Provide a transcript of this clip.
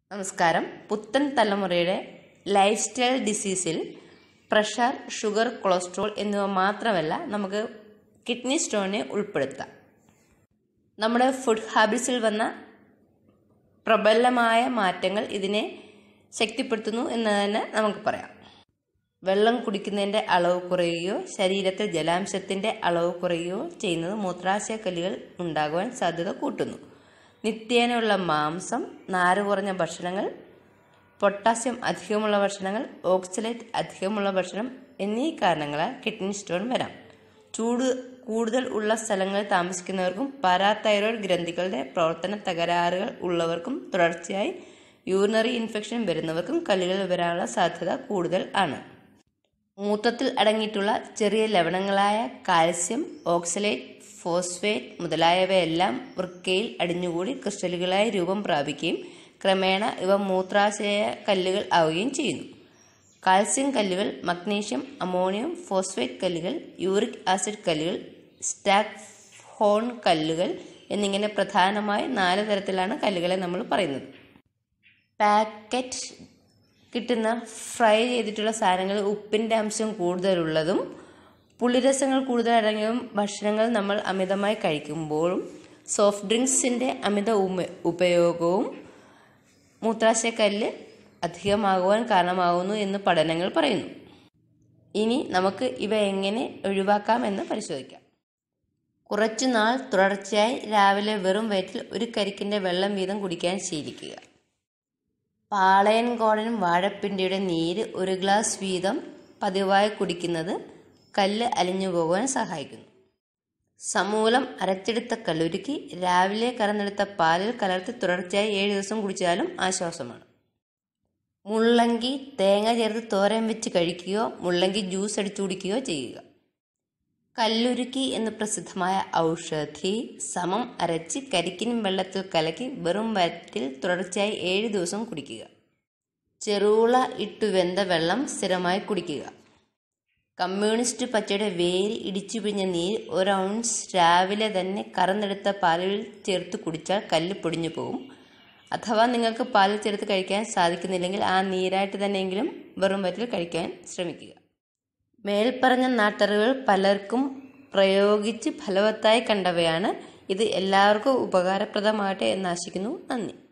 നമസ്കാരം പുത്തൻ തലമുറയുടെ ലൈഫ് സ്റ്റൈൽ ഡിസീസിൽ പ്രഷർ ഷുഗർ കൊളസ്ട്രോൾ എന്നിവ മാത്രമല്ല നമുക്ക് കിഡ്നി സ്റ്റോണിനെ ഉൾപ്പെടുത്താം നമ്മുടെ ഫുഡ് ഹാബിറ്റ്സിൽ വന്ന പ്രബലമായ മാറ്റങ്ങൾ ഇതിനെ ശക്തിപ്പെടുത്തുന്നു എന്ന് തന്നെ നമുക്ക് പറയാം വെള്ളം കുടിക്കുന്നതിൻ്റെ അളവ് കുറയുകയോ ശരീരത്തിൽ ജലാംശത്തിൻ്റെ അളവ് കുറയുകയോ ചെയ്യുന്നത് മൂത്രാശയക്കല്ലുകൾ ഉണ്ടാകുവാൻ സാധ്യത കൂട്ടുന്നു നിത്യേനയുള്ള മാംസം നാര് കുറഞ്ഞ ഭക്ഷണങ്ങൾ പൊട്ടാസ്യം അധികമുള്ള ഭക്ഷണങ്ങൾ ഓക്സലേറ്റ് അധികമുള്ള ഭക്ഷണം എന്നീ കാരണങ്ങളാൽ കിഡ്നി സ്റ്റോൺ വരാം ചൂട് കൂടുതൽ ഉള്ള സ്ഥലങ്ങളിൽ താമസിക്കുന്നവർക്കും പാരാതൈറോയ്ഡ് ഗ്രന്ഥികളുടെ പ്രവർത്തന തകരാറുകൾ ഉള്ളവർക്കും തുടർച്ചയായി യൂറിനറി ഇൻഫെക്ഷൻ വരുന്നവർക്കും കല്ലുകൾ വരാനുള്ള സാധ്യത കൂടുതൽ ആണ് മൂത്രത്തിൽ അടങ്ങിയിട്ടുള്ള ചെറിയ ലവണങ്ങളായ കാൽസ്യം ഓക്സലേറ്റ് ഫോസ്ഫേറ്റ് മുതലായവയെല്ലാം വൃക്കയിൽ അടിഞ്ഞുകൂടി ക്രിസ്റ്റലുകളായി രൂപം പ്രാപിക്കുകയും ക്രമേണ ഇവ മൂത്രാശയ കല്ലുകൾ ആവുകയും ചെയ്യുന്നു കാൽസ്യം കല്ലുകൾ മഗ്നീഷ്യം അമോണിയം ഫോസ്ഫേറ്റ് കല്ലുകൾ യൂറിക് ആസിഡ് കല്ലുകൾ സ്റ്റാക്ക് ഹോൺ കല്ലുകൾ എന്നിങ്ങനെ പ്രധാനമായി നാല് തരത്തിലാണ് കല്ലുകളെ നമ്മൾ പറയുന്നത് പാക്കറ്റ് കിട്ടുന്ന ഫ്രൈ ചെയ്തിട്ടുള്ള സാധനങ്ങൾ ഉപ്പിൻ്റെ അംശം കൂടുതലുള്ളതും പുളിരസങ്ങൾ കൂടുതൽ അടങ്ങിയതും ഭക്ഷണങ്ങൾ നമ്മൾ അമിതമായി കഴിക്കുമ്പോഴും സോഫ്റ്റ് ഡ്രിങ്ക്സിൻ്റെ അമിത ഉമ ഉപയോഗവും മൂത്രാശയക്കല്ല് അധികമാകുവാൻ കാരണമാകുന്നു എന്ന് പഠനങ്ങൾ പറയുന്നു ഇനി നമുക്ക് ഇവ എങ്ങനെ ഒഴിവാക്കാം എന്ന് പരിശോധിക്കാം കുറച്ചുനാൾ തുടർച്ചയായി രാവിലെ വെറും വയറ്റിൽ ഒരു കരിക്കിൻ്റെ വെള്ളം വീതം കുടിക്കാൻ ശീലിക്കുക പാളയൻകോടനും വാഴപ്പിണ്ടിയുടെ നീര് ഒരു ഗ്ലാസ് വീതം പതിവായി കുടിക്കുന്നത് കല്ല് അലിഞ്ഞു പോകുവാൻ സഹായിക്കുന്നു സമൂലം അരച്ചെടുത്ത കല്ലുരുക്കി രാവിലെ കറന്നെടുത്ത പാലിൽ കലർത്തി തുടർച്ചയായി ഏഴ് ദിവസം കുടിച്ചാലും ആശ്വാസമാണ് മുള്ളങ്കി തേങ്ങ ചേർത്ത് തോരൻ വെച്ച് കഴിക്കുകയോ മുള്ളങ്കി ജ്യൂസ് അടിച്ചു കുടിക്കുകയോ ചെയ്യുക കല്ലുരുക്കി എന്ന് പ്രസിദ്ധമായ ഔഷധി സമം അരച്ച് കരിക്കിനും വെള്ളത്തിൽ കലക്കി വെറും വയറ്റിൽ തുടർച്ചയായി ഏഴ് ദിവസം കുടിക്കുക ചെറുള ഇട്ടു വെന്ത വെള്ളം സ്ഥിരമായി കുടിക്കുക കമ്മ്യൂണിസ്റ്റ് പച്ചയുടെ വേര് ഇടിച്ചു പിഴിഞ്ഞ നീര് ഒരു ഔൺസ് രാവിലെ തന്നെ കറന്നെടുത്ത പാലിൽ ചേർത്ത് കുടിച്ചാൽ കല്ല് പൊടിഞ്ഞു പോകും അഥവാ നിങ്ങൾക്ക് പാലിൽ ചേർത്ത് കഴിക്കാൻ സാധിക്കുന്നില്ലെങ്കിൽ ആ നീരായിട്ട് തന്നെയെങ്കിലും വെറും വയറ്റിൽ കഴിക്കാൻ ശ്രമിക്കുക മേൽപ്പറഞ്ഞ നാട്ടറിവുകൾ പലർക്കും പ്രയോഗിച്ച് ഫലവത്തായി കണ്ടവയാണ് ഇത് എല്ലാവർക്കും ഉപകാരപ്രദമാകട്ടെ എന്ന് ആശിക്കുന്നു നന്ദി